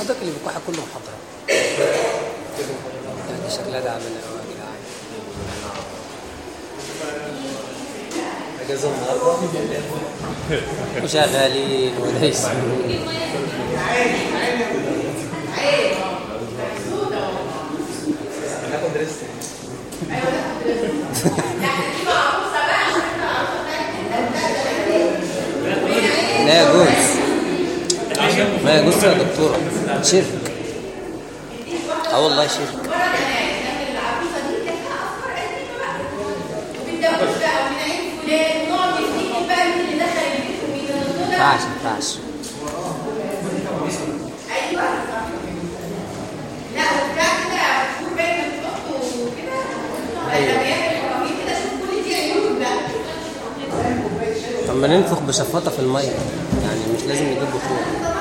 صدق اللي بكحة كله محاضرة يعني شكلها ده عامل قوي يا جدعان اجازه النهارده وشغالين وليسوا هناخد ريست لا يجوز ما يجوز يا دكتورة شرك اه والله شرك ما ينفعش ما ينفعش لا وبتاع كده بتكون باين بتحطه كده لما يعمل الرقمين كده شوف كل دي عيوب بقى طب ما ننفخ بشفاطة في المية يعني مش لازم نجيب بخور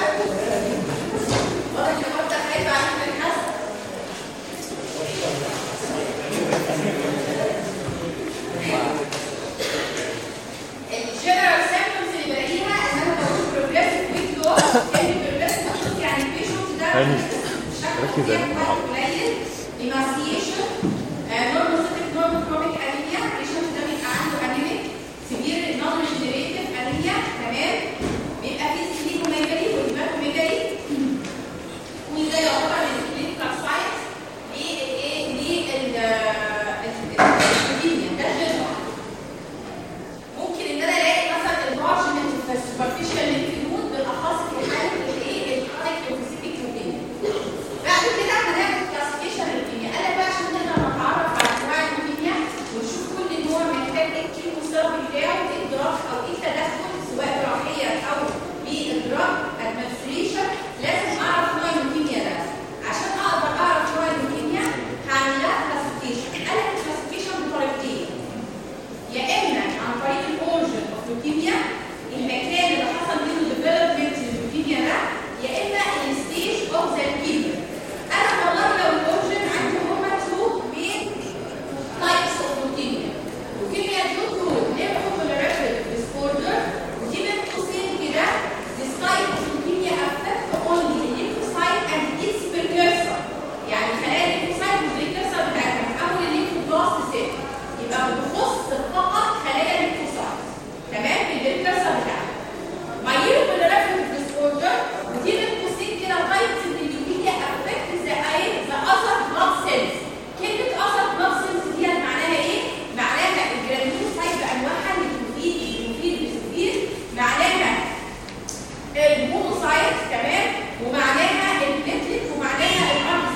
الجنرال سيمبتومز اللي بلاقيها ان انا بقول بروجريسيف ويت لوس يعني بروجريسيف يعني البيشنت ده ركز قليل ايماسيشن نورموسيتك نورموكروميك انيميا البيشنت ده بيبقى عنده انيميك سيفير نون ريجنريتيف انيميا تمام بيبقى فيه سيليكوميجالي والباكوميجالي وده يعتبر الكلينيكال ساينس للايه لل الانيميا ده جنرال ممكن ان انا الاقي مثلا البارشمنت في السوبرفيشال لينفيود بالاخص في حاله الايه الكرونيك ليمفوسيتيك لوكيميا بعد كده هنعمل كلاسيفيكيشن للكيمياء انا بقى عشان نقدر نتعرف على انواع اللوكيميا ونشوف كل نوع محتاج ايه الكيموثيرابي بتاعه ايه الدراج او ايه التدخل سواء جراحيا او بالدراج ادمنستريشن لازم اعرف نوع اللوكيميا ده عشان اقدر اعرف نوع اللوكيميا هعمل لها كلاسيفيكيشن انا الكلاسيفيكيشن بطريقتين يا اما عن طريق الاورجن اوف لوكيميا المكان اللي حصل منه ديفلوبمنت للوكيميا ده يا اما الستيج اوف ذا لوكيميا انا والله لو الاورجن عندي هما تو مين تايبس اوف لوكيميا لوكيميا due to lymphoproliferative disorder ودي بين قوسين كده this type of leukemia affect only the lymphocyte and its precursor يعني خلايا الليمفوسايت والبريكرسر بتاعتها من اول الليمفوبلاست سيل يبقى بتخص فقط خلايا الليمفوسايت تمام البريكرسر بتاعتها مايلوبولاريتيف ديسوردر ودي بين قوسين كده تايبس من الليوكيميا affect the eye the other blood cells كلمة other blood cells دي معناها ايه؟ معناها الجرانيولوسايت بانواعها النيوكليد النيوكليد السفير معناها المونوسايت كمان ومعناها البليتلت ومعناها الار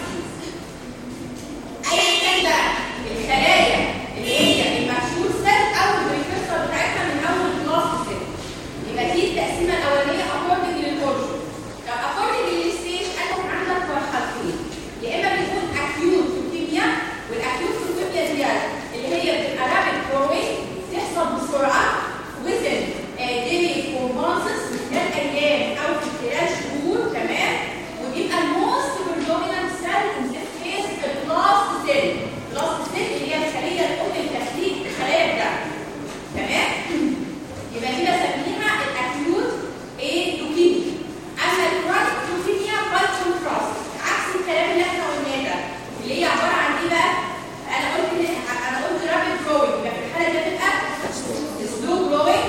ايا كان بقى الخلايا اللي هي المكسور سيل او البريكرسر بتاعتها من اول كلاس سيل يبقى دي التقسيمه الاولانيه اكوردنج للاورجن طب اكوردنج للستيج انا عندك مرحلتين يا اما بيكون اكيوت لوكيميا والاكيوت لوكيميا دي اللي هي بتبقى رابid growing تحصل بسرعه within daily or months من ايام او في خلال شهور تمام وبيبقى الموست predominant cell in this case البلاست سيل البلاست سيل اللي هي الخليه الام لتخليق خلايا الدم تمام يبقى دي بسميها الاكيوت ايه لوكيميا اما الكرونيك لوكيميا باي كونتراست عكس الكلام اللي احنا قلناه ده اللي هي عباره عن ايه بقى انا قلت إن- انا قلت رابid growing يبقى في الحاله دي تبقى slow growing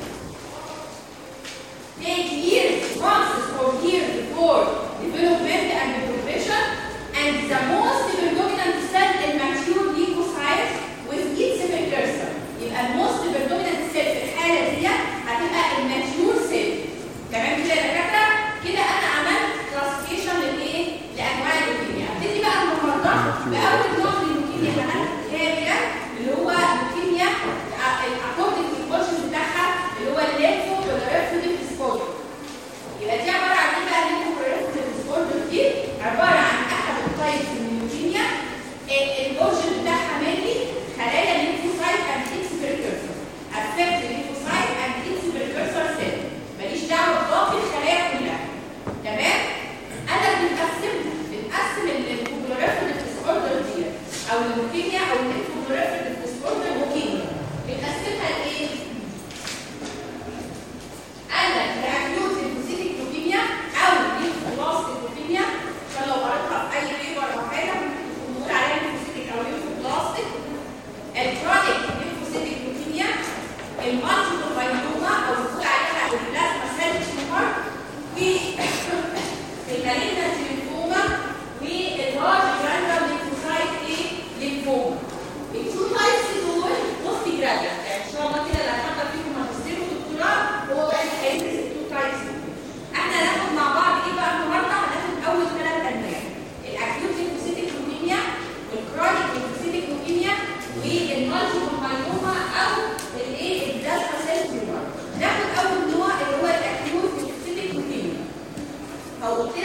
take years, months or years before development and progression, and the most predominant cell in mature leukocytes with its precursor. يبقى الموست predominant cell في الحالة دي هتبقى الماتيور سيل. تمام كده يا دكاترة؟ كده أنا عملت classification للإيه؟ لأنواع اللوكيميا. هبتدي بقى النهارده بأول نوع من اللوكيميا كمان كاملة اللي هو لوكيميا الاكوردنج للبورشن بتاعها اللي هو الليمفو بولاريفيتيف ديسبوردر. يبقى دي عباره عن ايه بقى الليمفوبريفيتيف ديسوردر دي عباره عن احد التايبس من اللوكيميا الاورجن بتاعها مالي خلايا الليمفوسايت اند اكس بريكورسور افكت الليمفوسايت اند اكس بريكورسور سيل ماليش دعوه بباقي الخلايا كلها تمام انا بنقسمها بنقسم الليمفوبريفيتيف ديسوردر دي او اللوكيميا او الليمفوبريفيتيف ديسوردر لوكيميا بنقسمها لايه؟ انا الاكيوت ليمفوسيتيك لوكيميا او ليمفوبلاستيك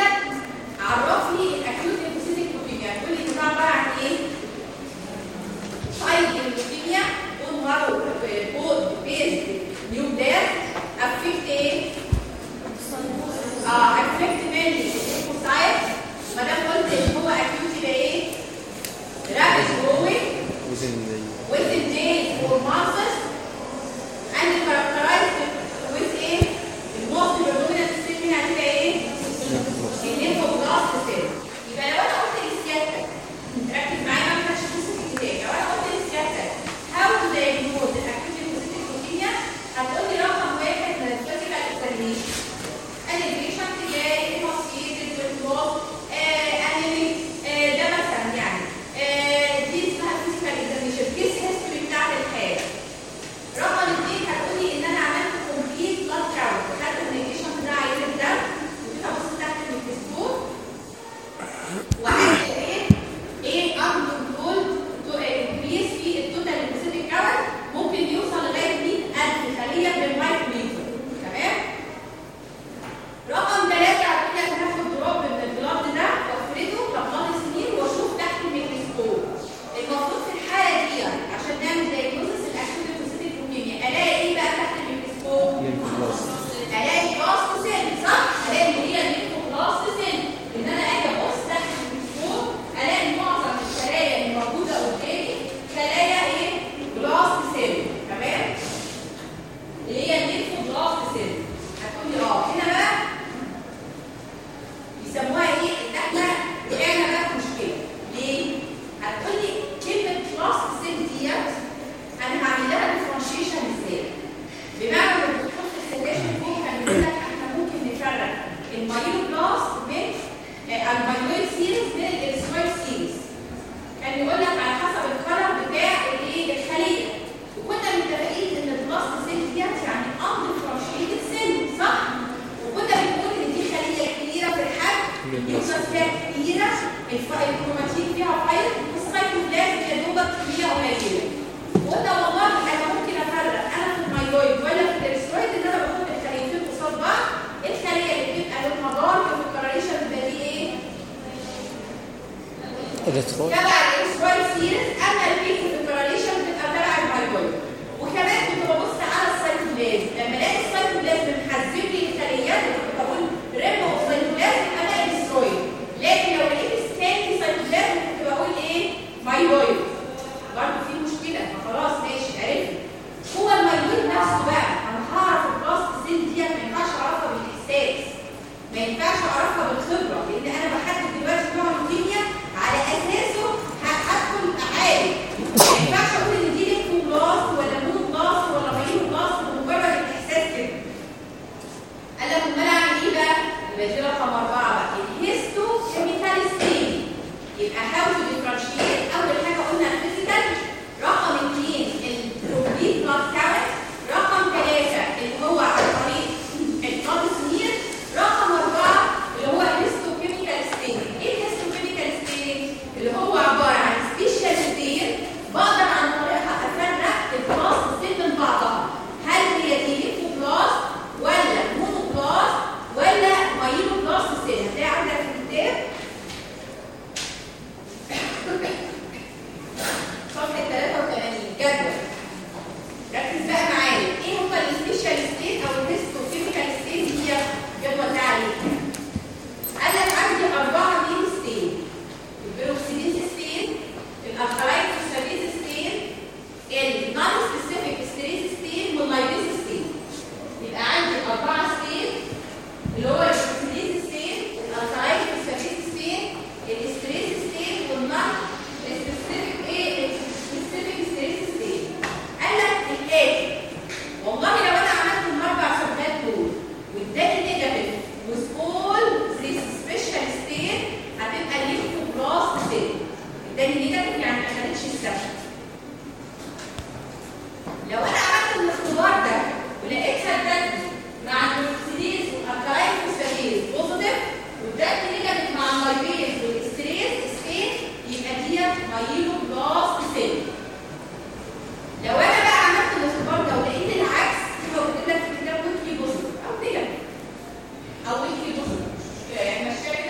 او ويكلي بوزيتيف مشاكل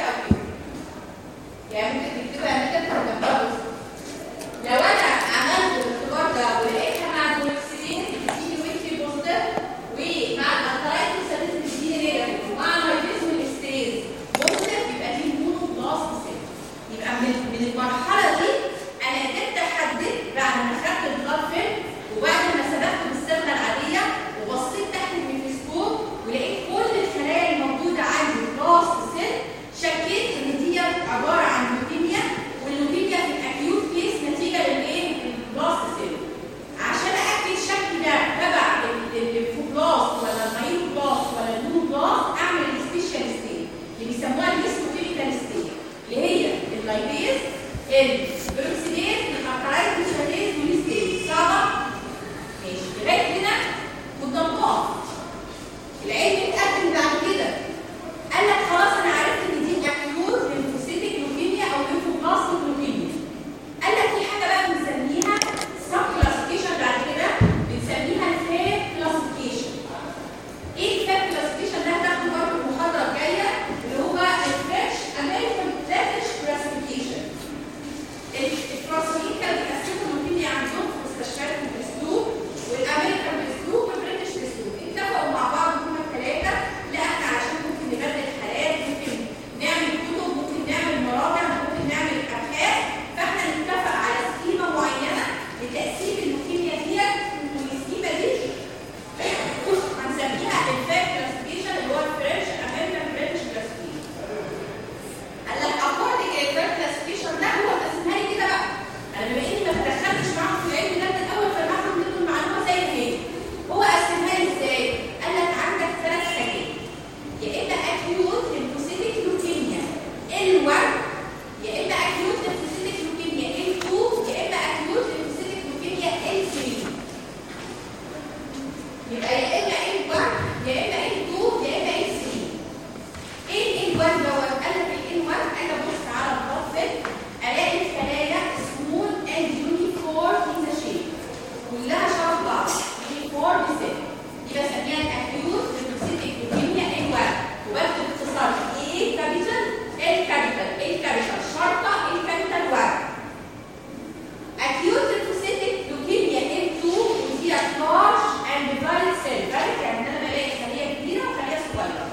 كريتيكال ستيج اللي هي اللايبيز البروكسيديز الاركرايت والشاتيز والستيج صعبه ماشي لغايه هنا والضباط العلم اتقدم بعد كده قال لك خلاص انا عرفت ان دي اكيوت ليمفوسيتك لوكيميا او ليمفوبلاستيك لوكيميا قال لك في حاجه بقى بنسميها سب كلاسيفيكيشن بعد كده بنسميها الفاب كلاسيفيكيشن ايه الفاب كلاسيفيكيشن ده هتاخده برضه المحاضره الجايه اللي هو الفريش امريكان بريتش كلاسيفيكيشن الفرنسيين كانوا بيقسموا اللوكيميا عندهم في مستشفيات باسلوب والامريكان باسلوب والبريتش باسلوب اتفقوا مع بعض هما الثلاثه لا احنا عشان ممكن نبدل حالات ممكن نعمل كتب ممكن نعمل مراجع ممكن نعمل ابحاث فاحنا نتفق على سكيمه معينه لتقسيم اللوكيميا ديت والسكيمه دي هنسميها الفاب كلاسيفيكيشن اللي هو الفرنش امريكان بريتش كلاسيفيكيشن قال لك اكوردنج للفاب كلاسيفيكيشن ده هو قسمها لي كده بقى انا بما اني ما تدخلتش معاهم في العلم ده من الاول فباخد منكم المعلومه زي ما هي هو قسمها لي ازاي؟ قال لك عندك ثلاث حاجات يا اما اكيوت ليمفوسيتك لوكيميا ال1 يا اما اكيوت ليمفوسيتك لوكيميا ال2 يا اما اكيوت ليمفوسيتك لوكيميا ال3 يبقى يا اما ال1 يا اما ال2 يا اما ال3 ايه ال1 دوت قال لك ال1 انا ببص على البطن الاقي الخلايا سمول اند يونيفورم ان ذا شيب كلها شبه بعض يونيفورم سيل دي بسميها الاكيوت ليمفوسيتك لوكيميا ال1 وبكتب اختصار ايه كابيتال ال كابيتال ال كابيتال شرطه ال كابيتال 1 acute lymphocytic leukemia L2 ودي large and varied cell varied يعني ان انا بلاقي خليه كبيره وخليه صغيره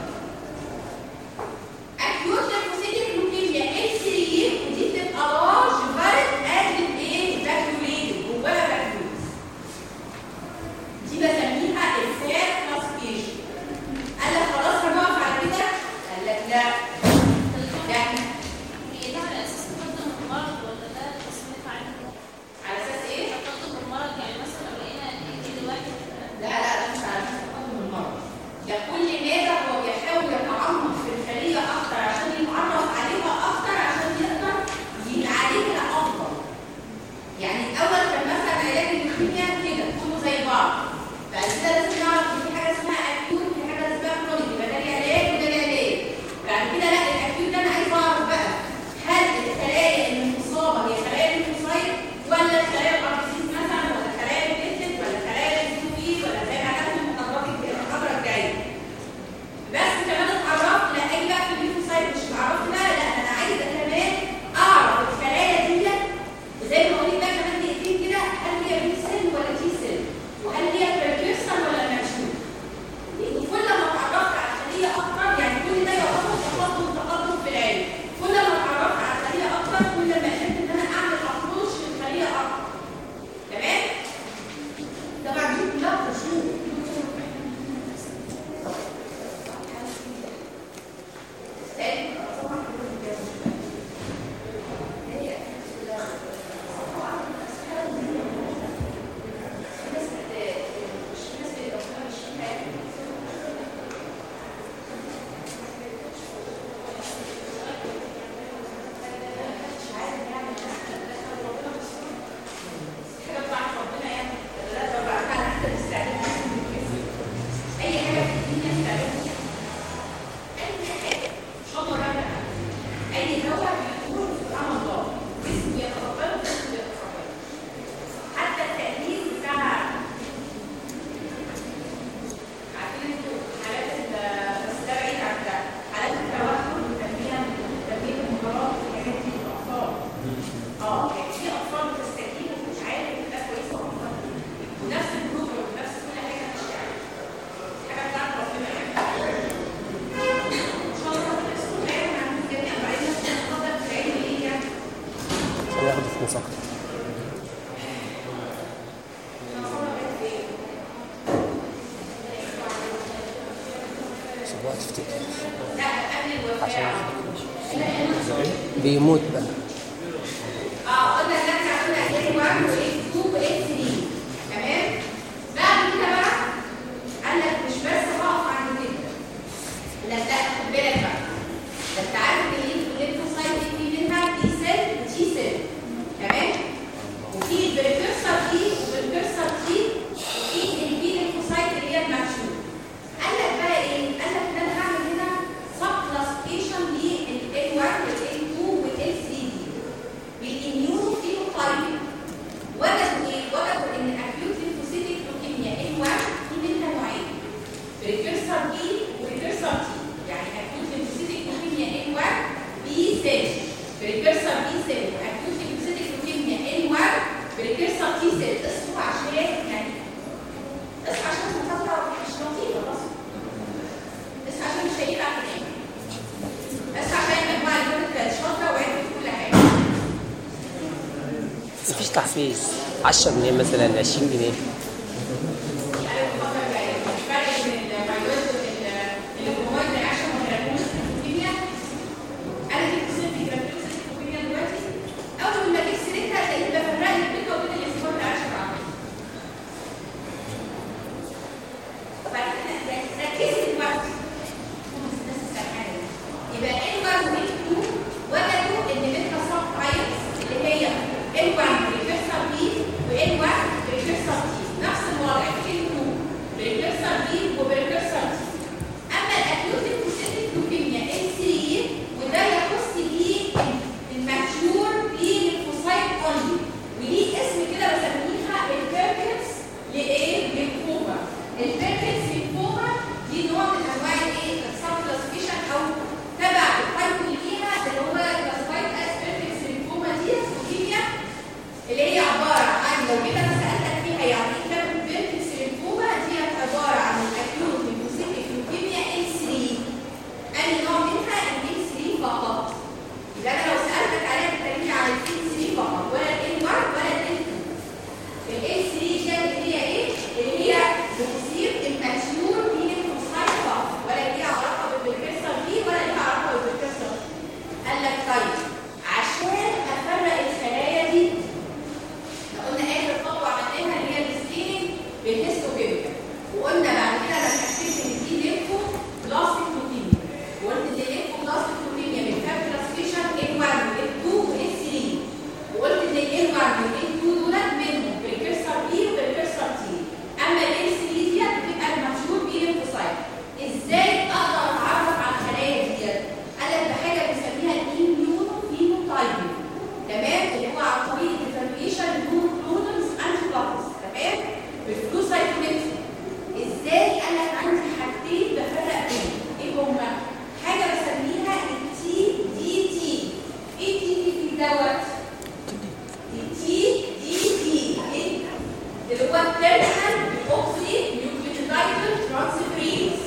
acute lymphocytic leukemia L3 ودي بتبقى large varied and ايه vacuolated جواها vacuoles دي بسميها الفات كلاسيفيكيشن قال لك خلاص هنقف على كده قال لك لا يعني هي ده على اساس تقدم المرض ولا ده تصنيف عادي؟ على اساس ايه تقدم المرض يعني مثلا لو لقينا ان كده واحد لا لا ده مش على فكرة تقدم المرض ده كل مادة هو بيحاول يتعمق في الخلية أكتر عشان يتعرف عليها أكتر عشان يقدر يعالجها أفضل يعني الأول كان مثلا علاج الليوكيميا كده كله زي بعض بعد كده لازم نعرف إن في حاجة اسمها أكيوت في حاجة اسمها كرونيك يبقى ده ليه علاج وده ليه علاج بعد كده لا الأكيوت ده أنا عايز أعرف بقى هل الخلايا المصابة هي خلايا الليمفوسايت ولا خلايا الأرضيس مثلا ولا خلايا البيتلت ولا خلايا الزيوفيل ولا زي ما هناخد المحاضرات الج- المحاضرة الجاية بس كمان اتعرفت لا اجي بقى في الليمفوسايت مش اتعرفت لا لا انا عايزه كمان اعرف الخلايا ديت وزي ما قلت بقى كمان دقيقتين كده هل هي بي سيل ولا تي سيل وهل هي بريكيرسون ولا ماتشور وكل ما اتعرفت على الخليه اكتر يعني كل ده يعتبر تقدم تقدم في العلم كل ما اتعرفت على الخليه اكتر كل ما قدرت ان انا اعمل ابروش للخليه اكتر تمام طبعا دي كلها قشور اي حاجه في الدنيا بتعملها اي حاجه مش هم بقى اي دواء بيقول سبحان الله جسمه يتقبله جسمه يتقبله حتى التأليف بتاع عارفين انتوا حالات ال- بس ده بعيد عن ده حالات التوحد بنسميها تنمية المهارات والحاجات دي في الأطفال اه يعني في أطفال بتستجيب ومش عارف تبقى كويسة وأطفال ونفس البروجرام ونفس كل حاجة بتشتغل حاجة بتاعت ربنا يعني ان شاء الله تدرسوا العلم عن الجميع بعدين نتفضل في العلم ايه يعني عشان ياخدوا فلوس اكتر بس الوقت تفتكر لا قبل عشان الوفاة ياخدوا بيموت بقى اه قلنا ان احنا قلنا ايه 1 وايه 2 وايه 3 تمام بعد كده بقى قال لك مش بس هقف عند كده لا ده خد بالك بقى ده انت عارف ان بس مفيش تحفيز 10 جنيه مثلا 20 جنيه اول ما جبت سيرتها تلاقيني بفرق لك بينها وبين الاختبار بتاع العشرة ركزي دلوقتي يبقى N1 و N2 وجدوا ان ميتا سب تايبس اللي هي N1 بريكرسر B و N1 بريكرسر T نفس الوضع N2 بريكرسر B وبريكرسر T اما الاكيوت انفوسيتيك لوكيميا N3 وده يخص ليه الماتيور للفوسايت اونلي وليه اسم كده بسميها البيركنز لايه؟ للكوما البيركنز للكوما دي نوع من انواع الايه؟ السب كلاسيفيكيشن او تبع التايتل ليها اللي هو كلاسيفايد از بيركنز للكوما دي لوكيميا اللي هي عباره عن لو جيت انا سالتك فيها يعني ايه كلمه بيركنز للكوما دي عباره عن الاكيوت ليمفوسيتيك لوكيميا N3 أي نوع منها ال 3 فقط يبقى أنا لو سألتك عليها بتكلمني عن ال 3 فقط ولا ال 1 ولا ال 2 ال 3 دي اللي هي إيه؟ اللي هي بتصير الماتيور للفوسفايد فقط ولا ليها علاقة بالبريكرسر دي ولا ليها علاقة بالبريكرسر قال لك طيب عشان أفرق الخلايا دي احنا قلنا اخر خطوه عملناها اللي هي السكريننج بالهيستوكيميكال وقلنا بعد كده انا اتاكدت ان دي ليمفو بلاستيك لوكيميا وقلت ان الليمفو بلاستيك لوكيميا من كام كلاسيفيكيشن N1 N2 N3 وقلت ان N1 N2 دول منهم بريكرسر B وبريكرسر T اما ال N3 دي بتبقى الماتيور B ليمفوسايت ازاي اقدر اتعرف على الخلايا ديت؟ قال لك بحاجه بنسميها الاميونو فينوتايبنج تمام اللي هو عن طريق الديفرنشيشن دون كلونز انتي بلوكس تمام بالفلو سايكومتري ازاي انا عندي حاجتين بفرق بينهم ايه هما حاجه بسميها التي دي تي ايه تي دي تي دوت التي دي تي إيه؟ اللي هو التيرمينال اوكسي نيوكليوتايد ترانسفيريز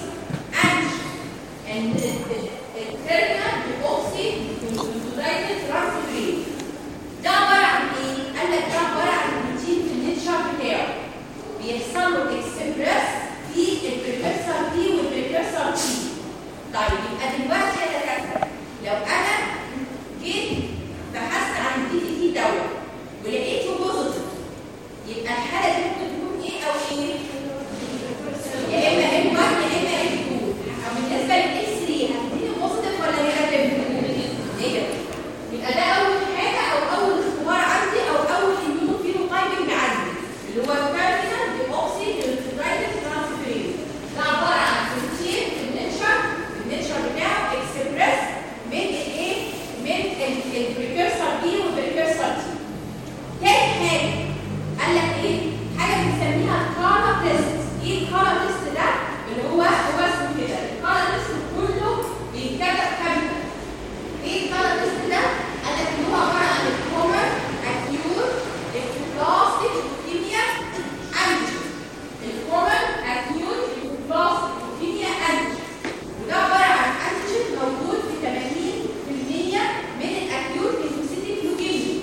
انجين التيرمينال اوكسي نيوكليوتايد ترانسفيريز ده عباره عن ايه؟ قال لك ده عباره عن بروتين في النيتشر بتاعه بيحصل له اكسبريس في البريكرسر بي والبريكرسر تي طيب يبقى دلوقتي يا دكاتره لو انا جيت بحثت عن الدي تي تي دوت ولقيته بوزيتيف يبقى الحاله دي ممكن تكون ايه او ايه؟ يا اما ام 1 يا اما ام 2 او بالنسبه للاكس 3 هتديني بوزيتيف ولا نيجاتيف؟ نيجاتيف يبقى ده اول حاجه او اول اختبار عندي او اول اميونو فينوتايبنج عندي اللي هو الكاردينال ديوكسي الفيترايتس ترانسفيريز ده عباره عن بروتين في النيتشر النيتشر بتاعه اكسبريس من الايه؟ من البريكرسر بي والبريكرسر تي تاني حاجه قال لك ايه؟ حاجه بنسميها الكارا تيست ايه الكارا تيست ده؟ اللي هو هو اسمه كده الكارا تيست كله بيتكتب كامل ايه الكارا تيست ده؟ قال لك ان هو عباره عن الكومر اكيوت البلاستيك لوكيميا انجين الكومر اكيوت البلاستيك لوكيميا انجين وده عباره عن انتيجين موجود في 80% من الاكيوت ليمفوسيتيك لوكيميا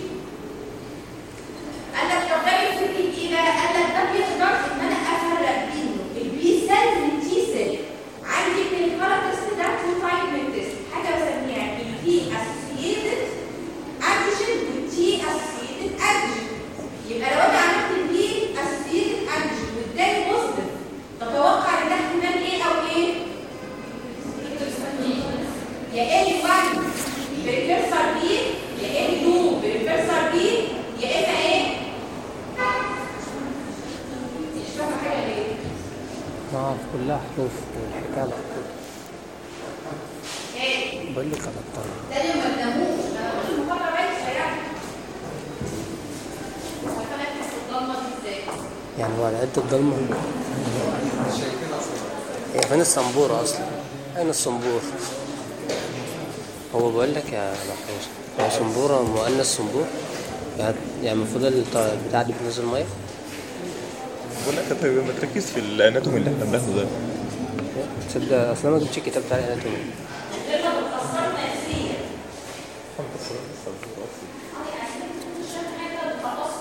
قال لك طب ده بيفرق لي ايه بقى؟ قال لك ده بيقدر ان انا افرق بين البي سيل والتي سيل. عندي من الكاركترز ده تو تايب من تيست، حاجه بسميها البي اسوسييتد انتيجين والتي اسوسييتد انتيجين. يبقى لو انا عملت البي اسوسييتد انتيجين واداني بوزيتيف تتوقع ان ده احتمال ايه او ايه؟ يا ال 1 بريكرسر بي يا ال 2 بريكرسر بي يا اما ايه؟ مش فاهمه حاجه ليه؟ اه كلها حروف والحكايه محطوطه ايه؟ بقول لك على الطريق ده اللي ما قدموش انا بقول المحاضره بايت سريعه وكانت الضلمه دي ازاي؟ يعني هو على قد الضلمه هي فين الصنبور اصلا اين الصنبور هو بقول لك يا محروس هو صنبوره مؤنث صنبور يعني يعني المفروض الط- البتاع دي بتنزل ميه بقول لك انت ما تركز في الاناتومي اللي احنا بناخده ده تصدق اصل انا ما جبتش الكتاب بتاع الاناتومي غير ما بتخسرنا نفسيا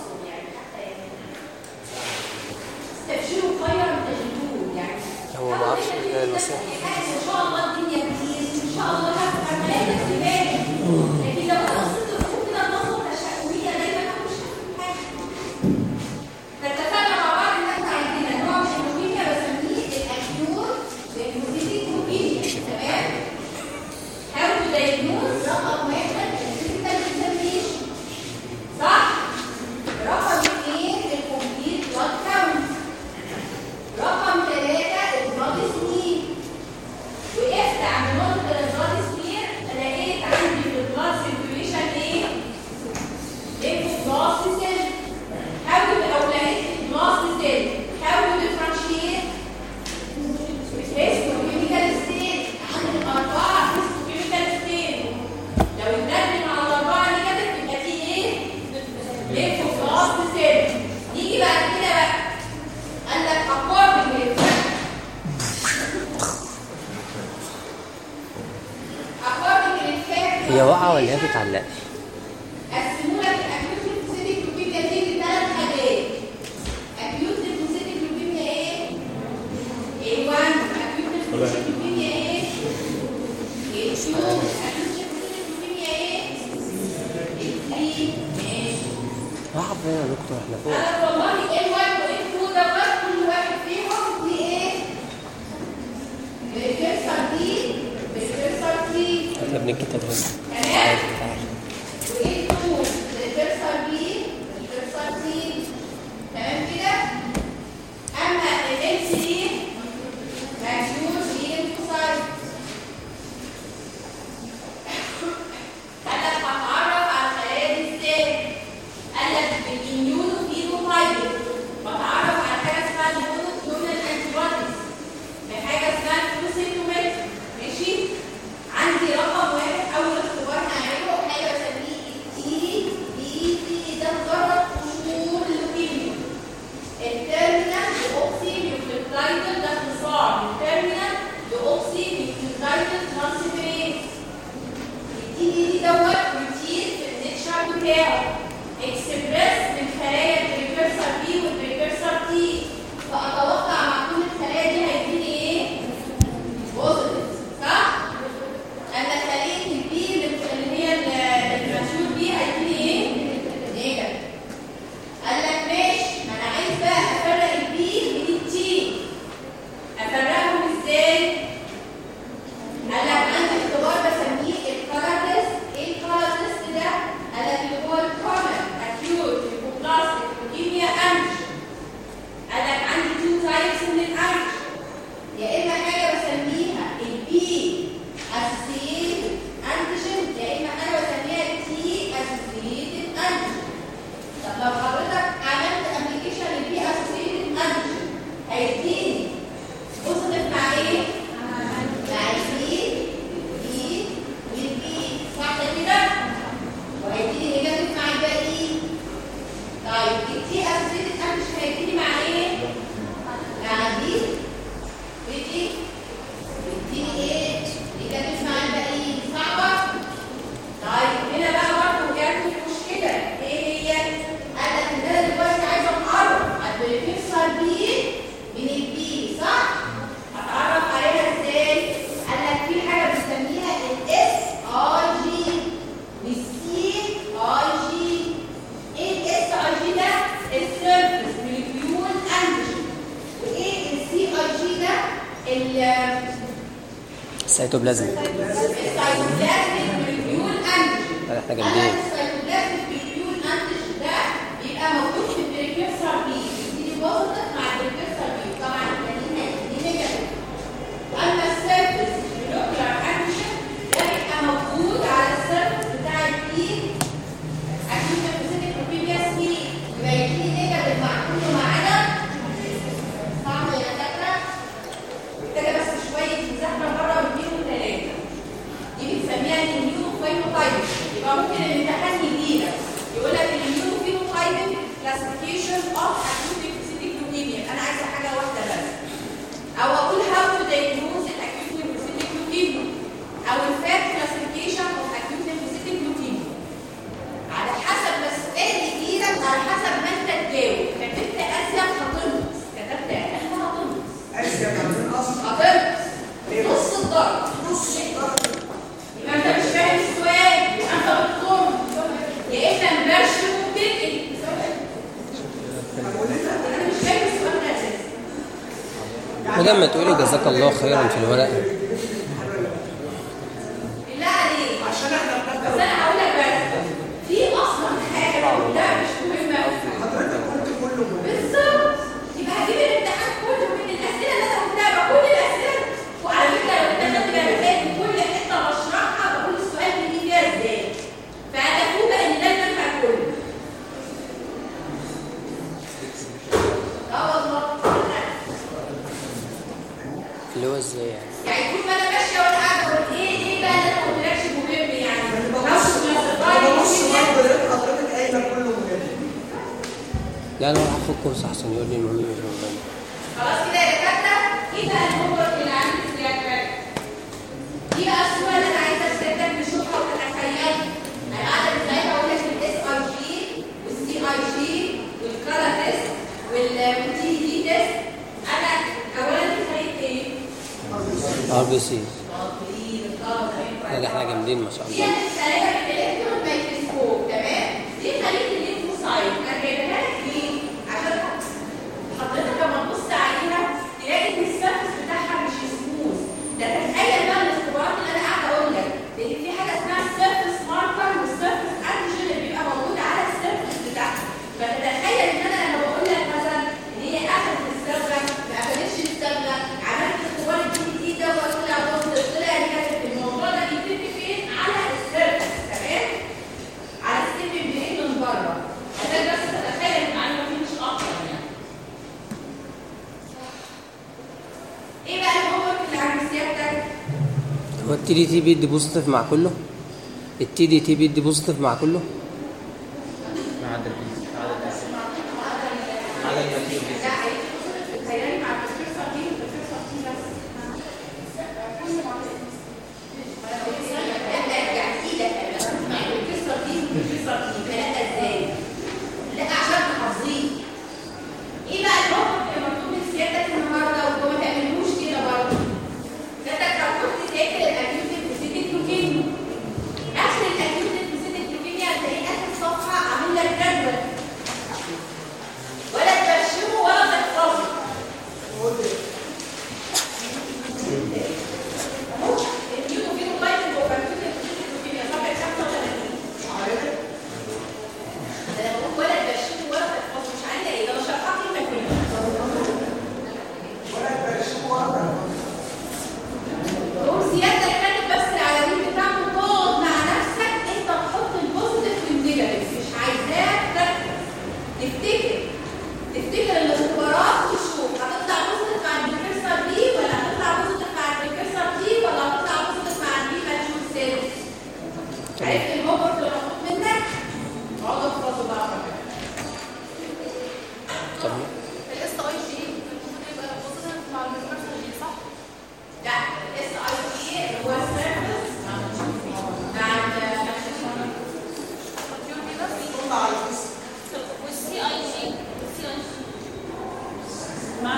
وشه رفيع وتجدون يعني هو ما اعرفش ايه المسيح ان شاء الله الدنيا كتير ان شاء الله هتبقى ملاك في بالك لكن لو انا وصلت لفوق كده نظره تشاؤميه دايما انا مش هفهم حاجه فاتفقنا مع بعض ان احنا عندنا نوع من الكيمياء بسميه الاكيور ديفوزيتي كوبينيا تمام حاول تدايجنوز رقم واحد الفيزيكال اكزامينيشن صح؟ رقم اثنين الكومبليت بلاد كاونت رقم ثلاثة البلاد سمير وقفت عند نقطة البلاد سمير لقيت عندي في البلاد سيركيوليشن ايه؟ ليمفوبلاست سيل حاول لو لقيت البلاست سيل حاول تفرنشيت هيستوكيميكال ستيت عندك أربعة هيستوكيميكال ستيت لو اتقدم على الأربعة نيجاتيف يبقى في ايه؟ ليمفوبلاست سيل نيجي بعد كده بقى قال لك according للفرق according للفرق هي واقعه ولا هي بتعلق قسموا لك الاكيوت ليمفوسيتك لوكيميا دي لثلاث حاجات اكيوت ليمفوسيتك لوكيميا ايه؟ A1 اكيوت ليمفوسيتك لوكيميا ايه؟ A2 اكيوت ليمفوسيتك لوكيميا ايه؟ A3 ماشي واحد يا دكتور احنا فوق انا والله A1 و A2 دوت كل واحد فيهم دي ايه؟ بريكرسر دي بريكرسر دي احنا بنتكتب هنا تمام؟ تعال تعال وإنتوا الفرصة بي الفرصة سي تمام كده أما ال سي مجنون بينفصل قال لك هتعرف على الخلايا دي ازاي قال لك بالإميونو فينوتايبنج بتعرف على حاجة اسمها المونوكلونال أنتيبوديز بحاجة اسمها الفلوسيتومتر ماشي عندي رقم واحد أول اختبار هعمله حاجة بسميه تي بي تي ده مجرد قشور لوكيميا التيرمينال لأوكسي نيوكليوتايدل ده اختصار التيرمينال لأوكسي نيوكليوتايدل ترانسفيريز التي دي دي دوت روتين في النيتشر بتاعه اكسبريس من خلايا البريكرسر بي والبريكرسر تي فأتوقع مع كل الخلايا دي هيديني ايه؟ بوزيتيف صح؟ أنا خلية البي اللي هي المشهور بيها هيديني ايه؟ نيجاتيف قال لك ماشي ما انا عايز بقى افرق البي من التي افرقهم ازاي؟ قال لك عندي اختبار بسميه الكولر تيست ايه الكولر تيست ده؟ قال لك اللي هو الكومن اكيوت ليوكوبلاستيك لوكيميا انتيجين قال لك عندي تو تايبس من الانتيجين يا اما حاجه بسميها البي اسوسييتد انتيجين يا اما حاجه بسميها التي اسوسييتد انتيجين طب لو حضرتك عملت ابلكيشن للبي اسوسييتد انتيجين هيديني بوزيتيف مع ايه؟ مع البي البي والبي صح كده؟ وهيديني نيجاتيف مع الباقي طيب التي اسوسييتد انتيجين هيديني مع ايه؟ مع دي ودي ودي ايه؟ نيجاتيف مع الباقي صعبه؟ طيب هنا بقى برضه جات لي مشكله ايه هي؟ قال لك ان انا دلوقتي عايزه اتعرف على البريفكسر بي من البي صح؟ اتعرف عليها ازاي؟ قال لك في حاجه بنسميها الاس اي جي والسي اي جي ايه الاس اي جي ده؟ السيرفيس موليكيول انتيجين وايه السي اي جي ده؟ ال السيتوبلازم السيتوبلازميك موليكيول انتيجين احنا جامدين السيتوبلازميك موليكيول انتيجين ده بيبقى موجود في البريكيرسر بي دي بوزيتيف مع البريكيرسر بي طبعا التانيين هيدي نيجاتيف اما السيرفيس موليكيولار انتيجين ده بيبقى موجود على السيرفيس بتاع البي اكيد الفيزيك بروبيبيا سي يبقى يديني نيجاتيف مع كله ما عدا صعب يا دكاتره محتاجه بس شويه مذاكره بره واثنين وثلاثه دي بنسميها الاميونو فينوتايب يبقى ممكن الامتحان يجيلك يقول لك الاميونو فينوتايب كلاسيفيكيشن اوف اكيوت ليكوسيتيك لوكيميا بدل ما تقولي جزاك الله خيرا في الورق بالله عليك عشان احنا بس انا هقول لك بس في اصلا حاجه كلها مش مهمه حضرتك قلت كله مهم بالظبط يبقى هجيب الامتحان كله من الاسئله اللي انا قلتها بقى كل الاسئله وعلى فكره لو انت خدت بالك هتلاقي كل حته بشرحها بقول السؤال بيجي فيها ازاي فهتفوق بقى ان ده المنهج كله اه والله اللي هو ازاي يعني يعني طول ما انا ماشيه وانا قاعده اقول ايه ايه بقى اللي انا ما قلتلكش مهم يعني ببص حضرتك قايله كله مهم لا انا راح اخد كورس احسن يقول لي المهم مش مهم خلاص كده يا دكاتره ايه بقى الهومورك اللي عندي في الجدول دي بقى الصوره اللي انا عايزه سيادتك تشوفها وتتخيلها انا قاعده ازاي هقول لك الاس اي جي والسي اي جي والكارا تيست والتي دي تيست انا اولا دي خليت ايه؟ ار بي سي تقريب الطلبه لا ده احنا جامدين ما شاء دي الله هنستخدمها بالالكترون مايكروسكوب تمام دي خليه الليمفوسايت انا جايبها لك ليه عشان حضرتك لما تبص عليها تلاقي ان السيرفس بتاعها مش سموث ده تخيل بقى الاختبارات اللي انا قاعده اقول لك لان في حاجه اسمها السيرفس ماركر والسيرفس انتيجين اللي بيبقى موجود على السيرفس بتاعها فتتخيل ان انا لما بقول لك مثلا ان هي اخذت الصبغه ما اخذتش الصبغه عملت اختبار الدي دي ده وطلع بوزيتيف طلع نيجاتيف الموضوع ده بيتم فين على السيرفس تمام على السيرفس بيجي من بره عشان بس تتخيل المعلومه دي مش اكتر يعني ايه بقى الهومورك اللي عند سيادتك؟ هو التي دي تي بيدي بوزيتيف مع كله التي دي تي بيدي بوزيتيف مع كله لا تخيلي مع البروفيسور دي والبروفيسور دي بس لا عشان تحافظيه ايه بقى الموقف اللي مكتوب من سيادتك النهارده وما تعملوش كده برضه سيادتك لو كنت تذاكر الاكيوت انفيسيتك لوكيميا اخر الاكيوت انفيسيتك لوكيميا هتلاقيه اخر صفحه عامل لك جدول ولا تبشره ولا تحفظه النيوتن فيه موبايل وكمبيوتر انفيسيتك لوكيميا صفحه 35 ده انا بقول ولا تبشره ولا تحفظه مش عارفه ايه ده انا شرحت لك دول سيادتك كاتب بس العناوين بتاعته تقعد مع نفسك انت تحط البوزيتيف والنيجاتيف مش عايزاك تركز تفتكر تفتكر الاختبارات وتشوف هتطلع بوزيتيف مع البريكرسر دي ولا هتطلع بوزيتيف مع البريكرسر دي ولا هتطلع بوزيتيف مع البي ماتشور سيلز عرفت الهومورك اللي مطلوب منك؟ اقعد احفظه بقى طب الاس اي جي المفروض يبقى بوزيتيف مع البريكرسر دي صح؟ لا الاس اي سي اللي هو السيرفس مع ال كونتيور كده والسي اي جي والسي اي جي مع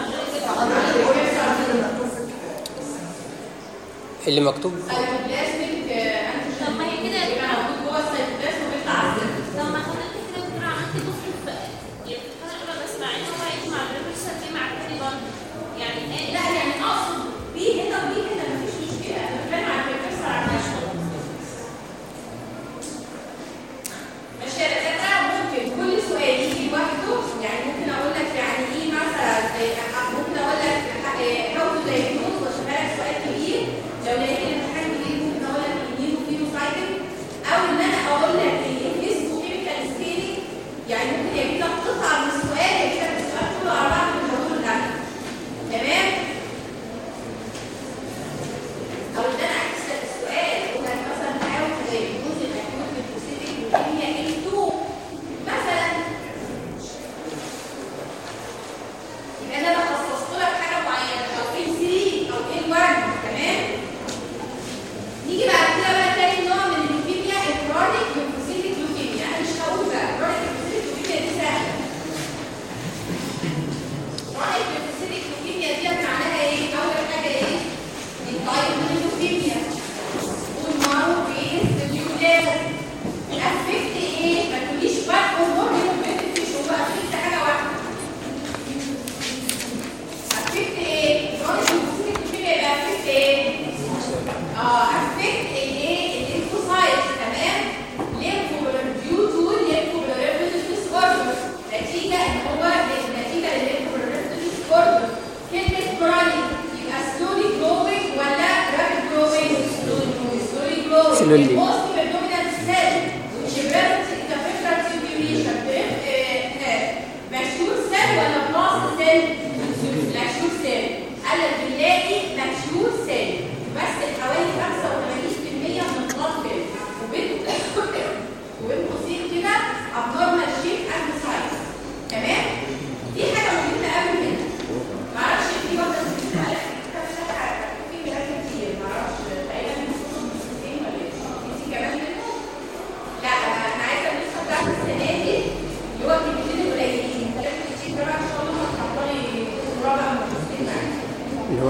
اللي مكتوب سايتوبلازميك انتيجين طب ما هي كده بيبقى موجود جوه السيتوبلازم وبيطلع على السيرفس طب ما حضرتك كده دكتور عملت بوزيتيف يعني الفرق بس مع انه هو هيجي مع البريكرسر دي مع التاني برضه يعني ايه لا يعني اقصد بي هنا وبي هنا مفيش مشكله انا بتكلم عن البريكرسر على النشوه ماشي يا دكاتره ممكن كل سؤال يجي لوحده يعني ممكن اقول لك يعني ايه مثلا إيه، ممكن اقول لك هاو تو دايجنوز واشوفها لك سؤال كبير لو لقيت الامتحان كبير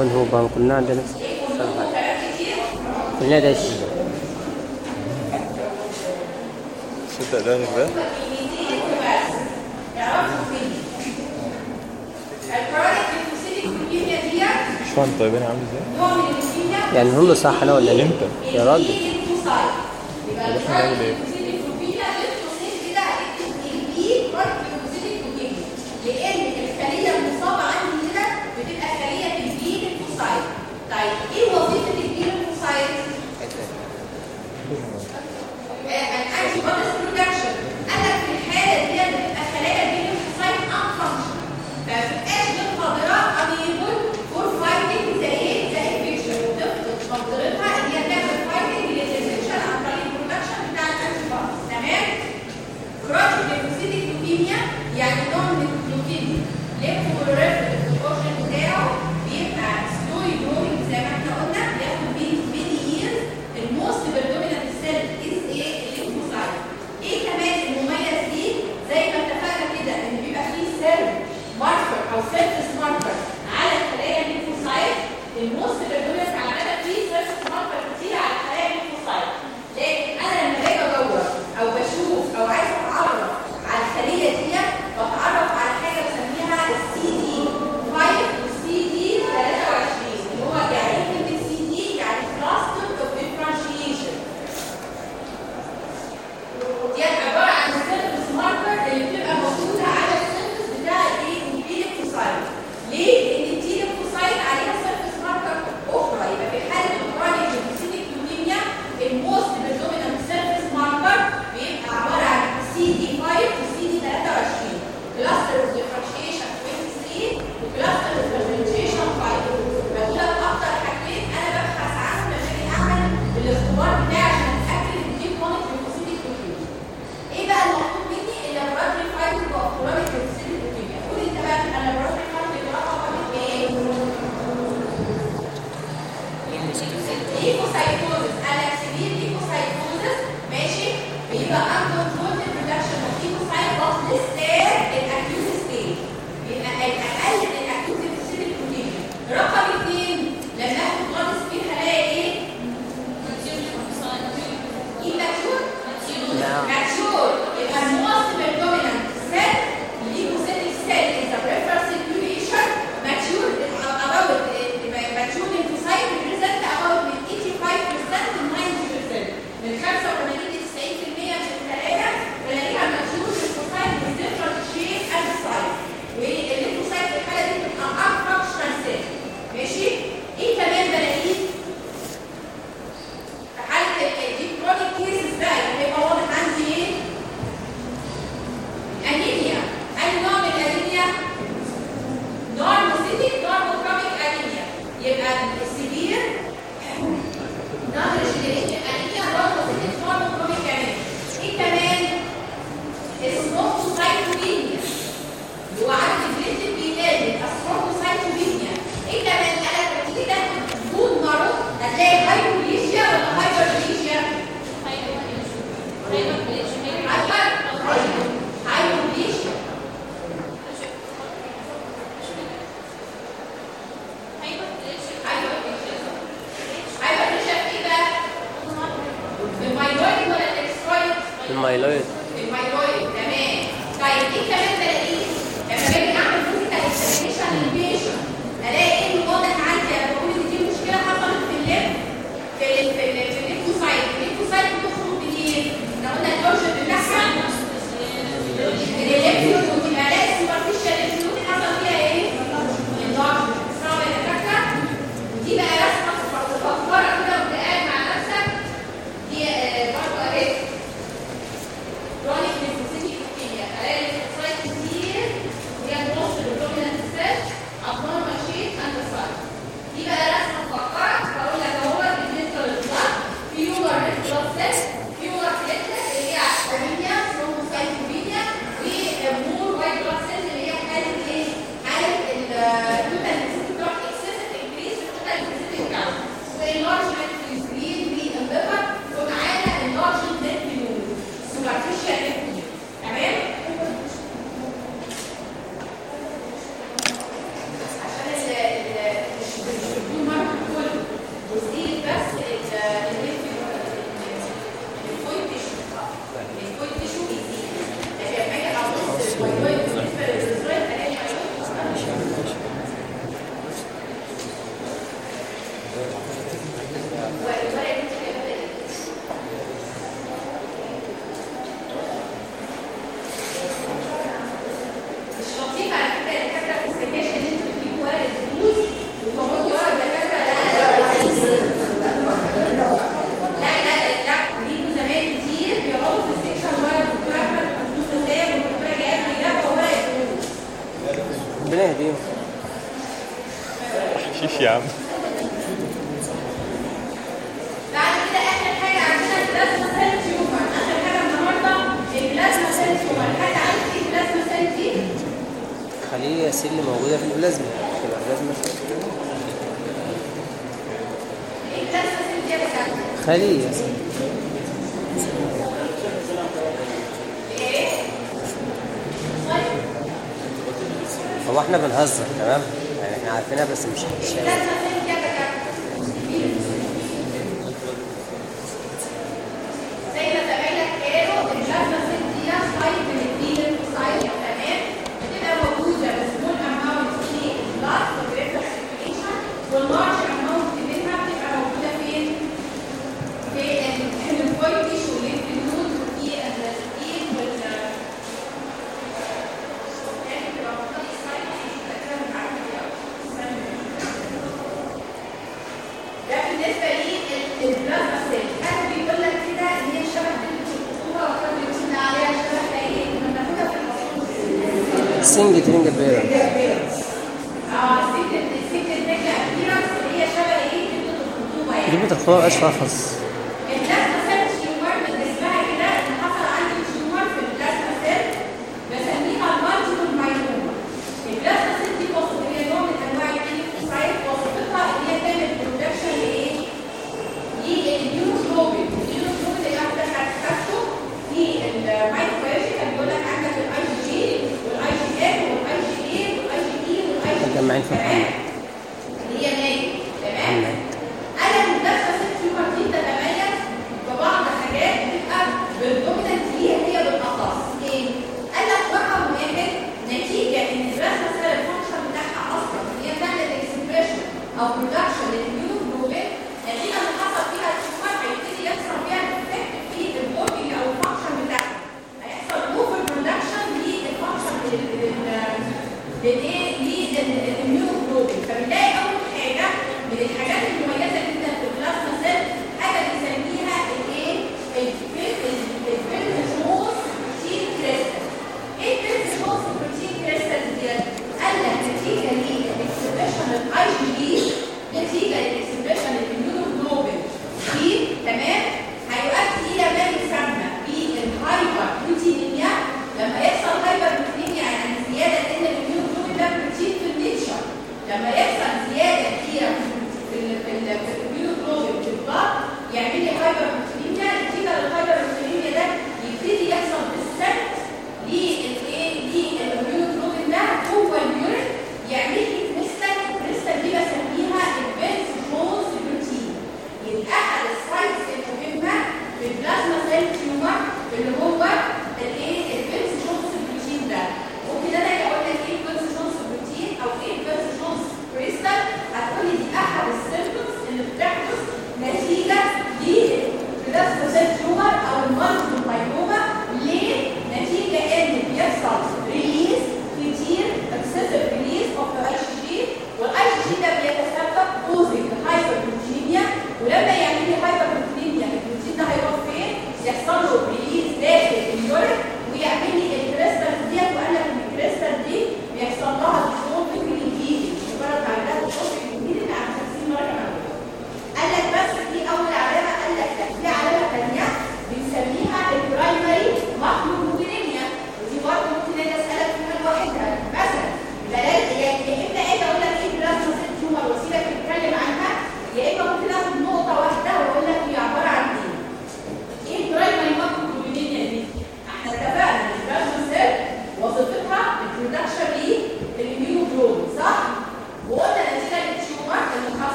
كمان هو بقى كلنا عندنا نفس نفس الحاجة. كلنا ده الشيء تصدق ده غير ده الكرونيك ليمفوسيتك لوكيميا ديت مش فاهم طيب انا عامل ازاي نوع من اللوكيميا يعني هم صح انا ولا لا؟ امتى؟ يا راجل ليمفوسايت يبقى طب احنا نعمل ايه؟ الكرونيك ليمفوسيتك لوكيميا ليمفوسيت كده هتكتب البي كرونيك ليمفوسيتك لوكيميا لان الخليه المصابه عندي هنا بتبقى خليه البي ليمفوسايت طيب ايه وظيفه البي ليمفوسايت؟ الانتي بوديز برودكشن انا في الحاله دي بتبقى خلايا البي ليمفوسايت انفانكشن فما بتبقاش بالقدرات انيبل فور فايتنج زي ايه؟ زي انفكشن بتفقد قدرتها ان هي تعمل فايتنج للانفكشن عن طريق البرودكشن بتاع الانتي بوديز تمام؟ كرونيك ليمفوسيتك لوكيميا يعني نوع من اللوكيميا ليمفوريفريف البروبورشن بتاعه بيبقى ستوري جروينج زي ما احنا قلنا بياخد بين ميني ييرز الموست بريدومينانت سيل از ايه الليمفوسايت ايه كمان المميز فيه زي ما اتفقنا كده ان بيبقى فيه سيل ماركر او سيرفيس ماركر على خلايا الليمفوسايت الموست بريدومينانت على مدى فيه سيرفيس ماركر كتير على خلايا الليمفوسايت لكن انا لما باجي ادور او بشوف او عايز اتعرف على الخليه دي بتعرف على حاجه بسميها السي دي 5 والسي دي 23 اللي هو يعني ايه كلمه سي دي يعني كلاستر اوف ديفرنشيشن دي عباره عن السيرفس ماركر اللي بتبقى موجوده على السيرفس بتاع الايه البيليكوسايت ليه؟ لان البيليكوسايت عليها سيرفس ماركر اخرى يبقى في حاله الكرونيك ليمفوسيتك لوكيميا الموست بريدومينانت سيرفس ماركر بيبقى عباره عن سي دي 5 وسي دي 23 كلاستر اوف ديفرنشيشن 23 وكلاستر اوف ديفرنشيشن 5 فدول اكتر حاجتين انا ببحث عنهم لما اجي اعمل الاختبار بتاعي عشان اتاكد ان دي كرونيك ليمفوسيتك لوكيميا ايه بقى المطلوب مني اللابوراتوري فايندنج اوف كرونيك ليمفوسيتك لوكيميا قول انت بقى انا اللابوراتوري فايندنج رقم ايه ليكوسايتوزس انا سيفير ليكوسايتوزس ماشي بيبقى uncontrolled production of leukocyte but لسه الاكيوت ستيج يبقى الاقل من الاكيوت ليكوسيتك لوكيميا رقم اثنين لما اخد بلاد سبين هلاقي ايه؟ immature نعم. mature يبقى most predominant cell leukocytic cell is the peripheral circulation mature about mature lymphocyte represent about من 85% to 90% من 85 ل 90% من الخلايا بلاقيها mature lymphocyte with different shape and size والليمفوسايت في الحاله دي بتبقى unfunctional cell ماشي ايه كمان بلاقيه في حالة دي كرونيك كيسز بقى اللي هيبقى واضح عندي ايه؟ انيميا اي نوع من الانيميا؟ نورموسيتيك نورموكروميك انيميا يبقى السيفير نون ريجنريتيف انيميا نورموسيتيك نورموكروميك انيميا ايه كمان؟ السموكوسايتوبينيا اللي هو عندي بليتد بينادي السموكوسايتوبينيا ايه كمان؟ انا لما تيجي تاخد فود مرض هتلاقي هايبوليشيا ولا هايبرليشيا؟ هايبرليشيا هايبرليشيا في ايه بقى؟ في المايلويد ولا الاكسترويد؟ المايلويد المايلويد تمام طيب ايه كمان بلاقيه؟ لما باجي اعمل فيزيكال اكسبريشن للبيشنت الاقي ايه اللي واضح عندي انا بقول ان دي مشكله حصلت في الليف في ال في ال في الليفوسايت الليفوسايت بتخرج منين؟ احنا قلنا الاورجن بتاعها من الليفوسايت يبقى الاقي سوبرفيشال ليفوسايت حصل فيها ايه؟ انلارج صعب يا دكاتره دي بقى رسمه صفاره كده وانت قاعد مع نفسك دي آه، برضه اهي كرونيك ليمفوسيتيك لوكيميا الاقي الليمفوسايت خلينا دي شيش يا عم بعد كده اخر حاجه عندنا البلازما سيل تيومر اخر حاجه النهارده البلازما سيل تيومر حد عارف ايه البلازما سيل دي؟ خلية سل موجودة في البلازما تبقى البلازما ايه البلازما سيل دي يا دكاتره؟ خلية ايه؟ طيب هو احنا بنهزر تمام يعني احنا عارفينها بس مش مش البلازما سيل دي يا دكاتره زي ما زمايلك قالوا البلازما سيل دي سايت من الدين سايت تمام بتبقى موجوده بسمول اماونت في البلاد والريفلكس سيركيليشن واللارج اماونت منها بتبقى موجوده فين؟ في الهيموفويد تيشو الليمف نود وفي الايد وال يعني بتبقى موجوده في السايت ده بالنسبه للبلازما سيل كان بيقول لك كده ان هي شبه بنت الخطوبه وكان بيقول لنا عليها شبه ايه؟ كنا بناخدها في الفصول سنج ترينج بيرا اه الست الست النجله الكبيره اللي هي شبه ايه؟ بنت الخطوبه يعني كلمة الخطوة مبقاش فيها خص البلازما سيل تيومر بالنسبه كده ان حصل عندي تيومر في البلازما سيل بسميها المالتيبل مايلوما البلازما سيل دي وصفت هي نوع من انواع الانفوسايت وصفتها ان هي تعمل برودكشن لايه؟ للهيموجلوبين الهيموجلوبين اللي احنا هنكتشفه في المايكروبيولوجي كان بيقول لك عندك الاي جي جي والاي جي ام والاي جي اي والاي جي اي والاي جي مجمعين في محمد اللي هي نايم تمام؟ محمد انا المدرسه ست تيومر دي تتميز ببعض حاجات بتبقى بالدومينانت ليها هي بالاخص ايه؟ قال لك رقم واحد نتيجه ان الرسمه سيل الفانكشن بتاعها اصلا ان هي تعمل اكسبريشن او برودكشن للهيموجلوبين نتيجه ان حصل فيها التيومر هيبتدي يحصل فيها الافكت في البوركينج او الفانكشن بتاعها هيحصل اوفر برودكشن للفانكشن للايه؟ للهيموجلوبين فبنلاقي اول حاجه من الحاجات المميزه جدا في البلازما سيل حاجه بنسميها الايه؟ البيرتشوز بروتين كريستال. ايه البيرتشوز بروتين كريستال ديت؟ قال لك نتيجه للاكسبريشن الاي جي دي نتيجه للاكسبريشن الهيموجلوبين دي تمام؟ هيؤدي الى ما يسمى بالهايبر بروتينيميا لما يحصل هايبر بروتينيميا يعني زياده لان الهيموجلوبين ده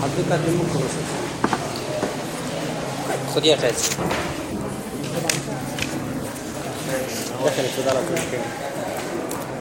حضرتك هتلم الكراسات خد يا خالد دخل الفضاء على طول كده